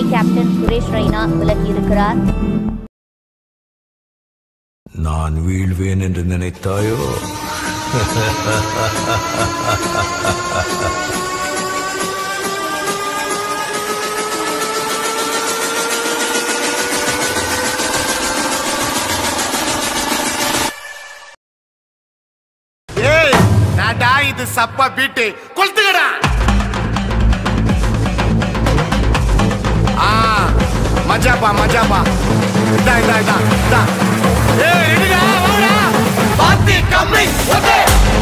Captain Suresh Raina விலகி இருக்கிறார் நான் வீழ்வேன் என்று நினைத்தாயோ ஏய் நாடா இது சப்பா பீட்டு கொளுத்துக்கடா ஆ மஜாப்பா மஜாப்பா இதா இதா இதா இதா ஏய் ரெடிடா வாடா பாத்தி கம்மி ஓகே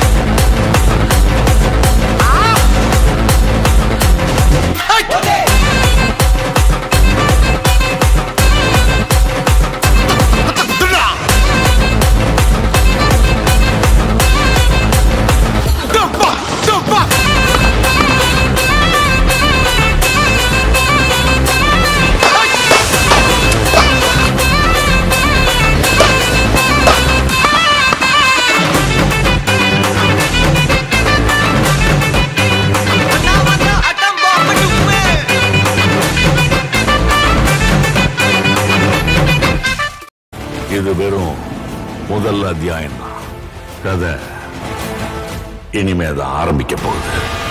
Dumpa! Dumpa! இது வெறும் முதல் அத்தியாயம் தான் கதை இனிமே தான் ஆரம்பிக்க போகுது